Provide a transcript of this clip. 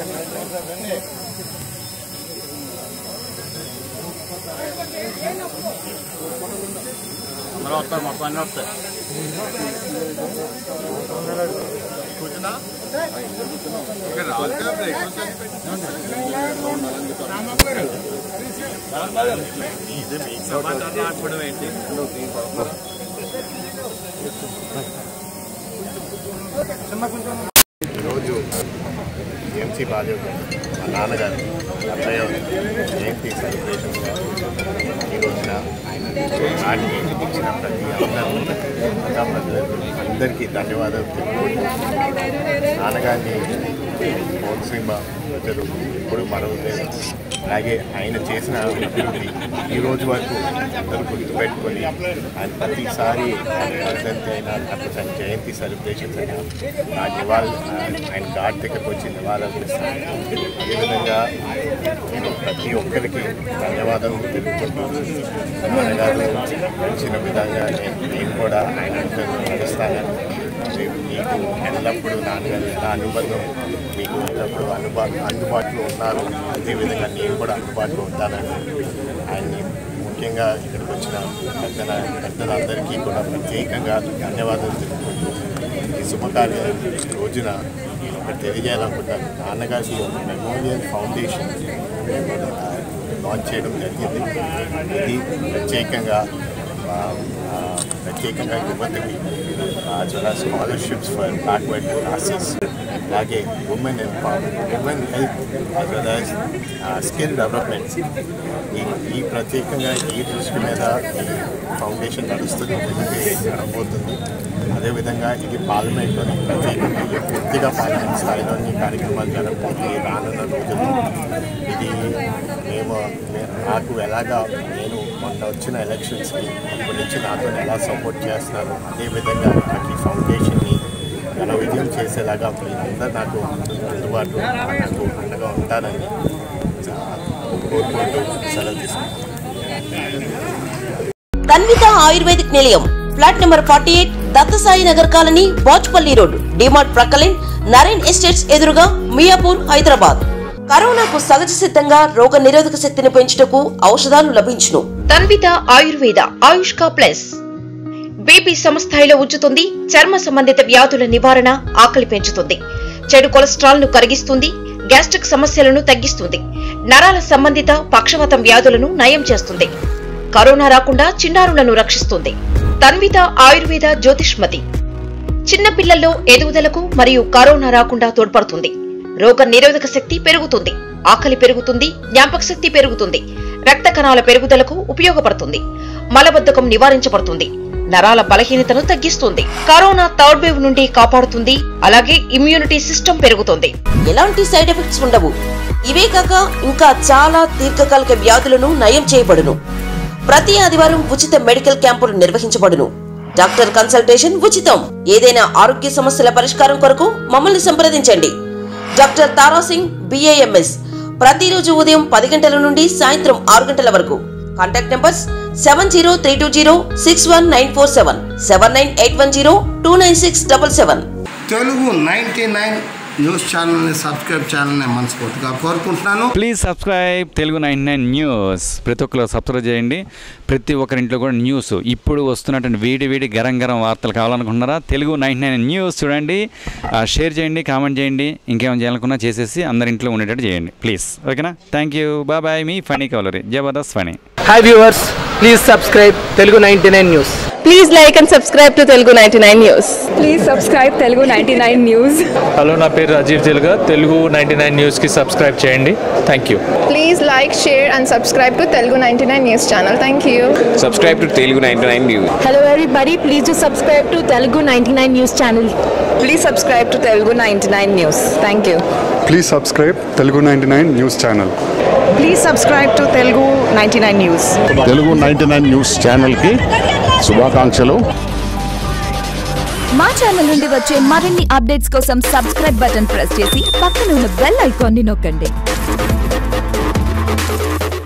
అందరూ వస్తారు మొత్తం అన్నీ వస్తాయి కూర్చున్నా ఇక్కడ రాజకీయ బ్రేక్ ఇది మీ సమాచారం రాకపోవడం ఏంటి ఈరోజు ఎంసీ బాధ్యత మా నాన్నగారు అత్తయ్య జయంతి సెలబ్రేషన్గా ఈ రోజున నాటికి ఇచ్చిన ప్రతి అందరూ ఇంకా ప్రజలకు అందరికీ ధన్యవాదాలు తెలుపుకుంటూ నాన్నగారిని కోనసీమ ప్రజలు ఎప్పుడు మరవలేదు అలాగే ఆయన చేసిన అభివృద్ధి ఈ రోజు వరకు అందరూ గుర్తుపెట్టుకొని ఆయన ప్రతిసారి ఆయన వర్ధంతి అయినా లేకపోతే ఆయన జయంతి సెలబ్రేషన్స్ అయినా ఆ నివాళి ఆయన గాడ్ దగ్గరకు వచ్చి నివాళులు ఇస్తాను అదేవిధంగా నేను ప్రతి ఒక్కరికి ధన్యవాదాలు తెలుపుకుంటూ నాన్నగారు నడిచిన విధంగా నేను నేను కూడా ఆయన వెంట నడుస్తానని రేపు మీకు ఎల్లప్పుడూ నాన్నగారు ఎలా అనుబంధం మీకు ఎల్లప్పుడూ అనుబా అందుబాటులో ఉన్నారు అదేవిధంగా నేను కూడా అందుబాటులో ఉంటానని ఆయన్ని ముఖ్యంగా ఇక్కడికి వచ్చిన పెద్దల పెద్దలందరికీ కూడా ప్రత్యేకంగా ధన్యవాదాలు తెలుపుకుంటూ ఈ శుభకార్య రోజున నేను ఒకటి తెలియజేయాలనుకుంటాను నాన్నగారికి ఒక మెమోరియల్ ఫౌండేషన్ లాంచ్ చేయడం జరిగింది ఇది ప్రత్యేకంగా ఆ, ఆ, ప్రత్యేకంగా యువతకి as well scholarships for backward classes అలాగే women empowerment women health as well as skill development ఈ ఈ ప్రత్యేకంగా ఈ దృష్టి మీద ఈ ఫౌండేషన్ నడుస్తుంది ముందుకు నడబోతుంది అదేవిధంగా ఇది పార్లమెంట్లోని ప్రత్యేకంగా ఈ పూర్తిగా పార్లమెంట్ స్థాయిలోని కార్యక్రమాలు జరగబోతుంది రానున్న రోజుల్లో ఇది మేము నే- నాకు ఎలాగా నేను మొన్న వచ్చిన ఎలక్షన్స్కి అప్పటి నుంచి నాతో ఎలా సపోర్ట్ చేస్తున్నారు అదేవిధంగా నాకు ఈ ఫౌండేషన్ని ఘన విజయం చేసేలాగా మీరందరూ నాకు అందుబాటులో నాకు అండగా ఉంటారని ఆ, కోరుకుంటూ సెలవు తీసుకుంటాను Tanvitha ayurvedic Nilayam flat number forty eight Dattasai Nagar colony Bachupally road DMart ప్రక్కలైన్ నరేన్ ఎస్టేట్స్ ఎదురుగా మియాపూర్ హైదరాబాద్ కరోనాకు సహజ సిద్ధంగా రోగ నిరోధక శక్తిని పెంచుటకు ఔషధాలు లభించును తన్విత ఆయుర్వేద ఆయుష్కా ప్లస్ బీపీ సమస్థాయిలో ఉంచుతుంది చర్మ సంబంధిత వ్యాధుల నివారణ ఆకలి పెంచుతుంది చెడు కొలెస్ట్రాల్ ను కరిగిస్తుంది గ్యాస్ట్రిక్ సమస్యలను తగ్గిస్తుంది నరాల సంబంధిత పక్షవాతం వ్యాధులను నయం చేస్తుంది కరోనా రాకుండా చిన్నారులను రక్షిస్తుంది తన్విత ఆయుర్వేద జ్యోతిష్మతి చిన్నపిల్లల్లో ఎదుగుదలకు మరియు కరోనా రాకుండా తోడ్పడుతుంది రోగ నిరోధక శక్తి పెరుగుతుంది ఆకలి పెరుగుతుంది జ్ఞాపక శక్తి పెరుగుతుంది రక్త కణాల పెరుగుదలకు ఉపయోగపడుతుంది మలబద్ధకం నివారించబడుతుంది నరాల బలహీనతను తగ్గిస్తుంది కరోనా థర్డ్ వేవ్ నుండి కాపాడుతుంది అలాగే ఇమ్యూనిటీ సిస్టమ్ పెరుగుతుంది ఎలాంటి సైడ్ ఎఫెక్ట్స్ ఉండవు ఇవే కాక ఇంకా చాలా దీర్ఘకాలిక వ్యాధులను నయం చేయబడును ప్రతి ఆదివారం ఉచిత మెడికల్ క్యాంపులు నిర్వహించబడును డాక్టర్ కన్సల్టేషన్ ఉచితం ఏదైనా ఆరోగ్య సమస్యల పరిష్కారం కొరకు మమ్మల్ని సంప్రదించండి డాక్టర్ తారాసింగ్ బిఏఎంఎస్ ప్రతిరోజు ఉదయం పది గంటల నుండి సాయంత్రం ఆరు గంటల వరకు contact numbers seven zero three two zero six one nine four seven seven nine eight one zero two nine six double seven Telugu ninety nine news ఛానల్ని సబ్స్క్రైబ్ చేయాలని మనస్ఫూర్తిగా కోరుకుంటున్నాను please subscribe Telugu nine nine news ప్రతి ఒక్కరు subscribe చేయండి ప్రతి ఒక్కరింట్లో కూడా news ఇప్పుడు వస్తున్నటువంటి వేడి వేడి గరం గరం వార్తలు కావాలనుకుంటున్నారా తెలుగు నైన్ నైన్ న్యూస్ చూడండి ఆ, షేర్ చేయండి కామెంట్ చేయండి ఇంకేమైనా చేయాలనుకున్నా చేసేసి అందరి ఇంట్లో ఉండేటట్టు చేయండి ప్లీజ్ ఓకేనా థ్యాంక్ యూ బాయ్ బాయ్ మీ ఫనీ కవలరీ Jabardasth Phani hi viewers please subscribe Telugu ninety nine news Please like and subscribe to Telugu 99 News. Please subscribe Telugu ninety nine news hello నా పేరు రాజీవ్ తెలుగా తెలుగు నైంటీ నైన్ న్యూస్కి సబ్స్క్రైబ్ చేయండి thank you Please like, share and subscribe to Telugu 99 News channel. Thank you. Subscribe to Telugu ninety nine news Hello everybody, please do subscribe to Telugu 99 News channel. Please subscribe to Telugu 99 News. Thank you. Please subscribe Telugu ninety nine news channel Please subscribe to Telugu 99 News. Telugu ninety nine న్యూస్ ఛానల్కి శుభాకాంక్షలు మా channel నుండి వచ్చే మరిన్ని updates కోసం subscribe button press చేసి పక్కన ఉన్న బెల్ ఐకాన్ని నొక్కండి